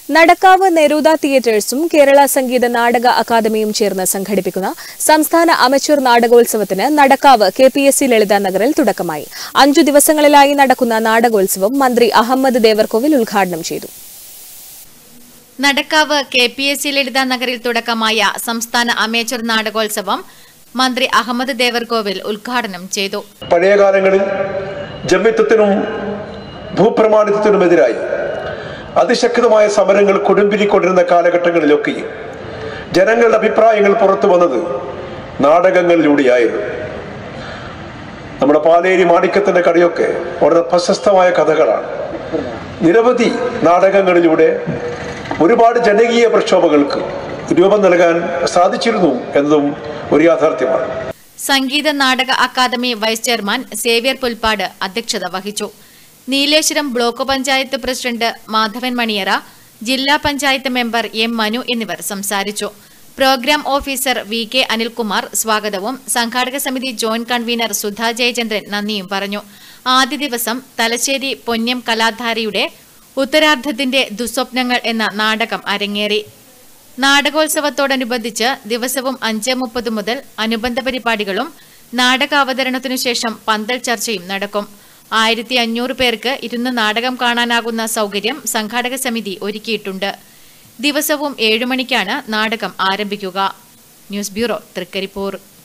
Nadakkavu Neruda തിയേറ്റേഴ്സും കേരള സംഗീത നാടക അക്കാദമിയും ചേർന്ന് സംഘടിപ്പിക്കുന്ന സംസ്ഥാന അമച്വർ നാടകോത്സവത്തിന് Nadakkavu K P S C Lalitha നഗറിൽ തുടക്കമായി അഞ്ചു ദിവസങ്ങളിലായി നടക്കുന്ന നാടകോത്സവം മന്ത്രി അഹമ്മദ് ദേവർകോവിൽ ഉദ്ഘാടനം ചെയ്തു Nadakkavu K P S C Lalitha നഗറിൽ തുടക്കമായ സംസ്ഥാന അമേച്ചർ നാടകോത്സവം മന്ത്രി അഹമ്മദ് ദേവർകോവിൽ ഉദ്ഘാടനം ചെയ്തു പഴയ കാലങ്ങളിൽ ജമ്മിത്വത്തിനും ഭൂപ്രമാണിത്വത്തിനുമെതിരായി അതിശക്തമായ സമരങ്ങൾ കൊടുമ്പിരിക്കൊണ്ടിരുന്ന കാലഘട്ടങ്ങളിലൊക്കെയും ജനങ്ങളുടെ അഭിപ്രായങ്ങൾ പുറത്തു വന്നത് നാടകങ്ങളിലൂടെയായിരുന്നു നമ്മുടെ പാലേരി മാണിക്യത്തിന്റെ കടയൊക്കെ വളരെ പ്രശസ്തമായ കഥകളാണ് നിരവധി നാടകങ്ങളിലൂടെ ഒരുപാട് ജനകീയ പ്രക്ഷോഭങ്ങൾക്ക് രൂപം നൽകാൻ സാധിച്ചിരുന്നു എന്നതും ഒരു യാഥാർത്ഥ്യമാണ് Sangeetha Nataka academy vice chairman Xavier Pulppad അധ്യക്ഷത വഹിച്ചു നീലേശ്വരം ബ്ലോക്ക് പഞ്ചായത്ത് പ്രസിഡന്റ് മാധവൻ മണിയറ ജില്ലാ പഞ്ചായത്ത് മെമ്പർ എം മനു എന്നിവർ സംസാരിച്ചു programme officer V K Anilkumar സ്വാഗതവും സംഘാടക സമിതി ജോയിന്റ് കൺവീനർ സുധാ ജയചന്ദ്രൻ നന്ദിയും പറഞ്ഞു ആദ്യ ദിവസം തലശ്ശേരി പൊന്നം കലാധാരയുടെ ഉത്തരാർദ്ധത്തിന്റെ ദുസ്വപ്നങ്ങൾ എന്ന നാടകം അരങ്ങേറി നാടകോത്സവത്തോടനുബന്ധിച്ച് ദിവസവും അഞ്ച് മുപ്പത് മുതൽ അനുബന്ധ പരിപാടികളും നാടകാവതരണത്തിനു ശേഷം പന്തൽ ചർച്ചയും നടക്കും ആയിരത്തി അഞ്ഞൂറ് പേർക്ക് ഇരുന്ന് നാടകം കാണാനാകുന്ന സൗകര്യം സംഘാടക സമിതി ഒരുക്കിയിട്ടുണ്ട് ദിവസവും ഏഴു മണിക്കാണ് നാടകം ആരംഭിക്കുക ന്യൂസ് ബ്യൂറോ തൃക്കരിപ്പൂർ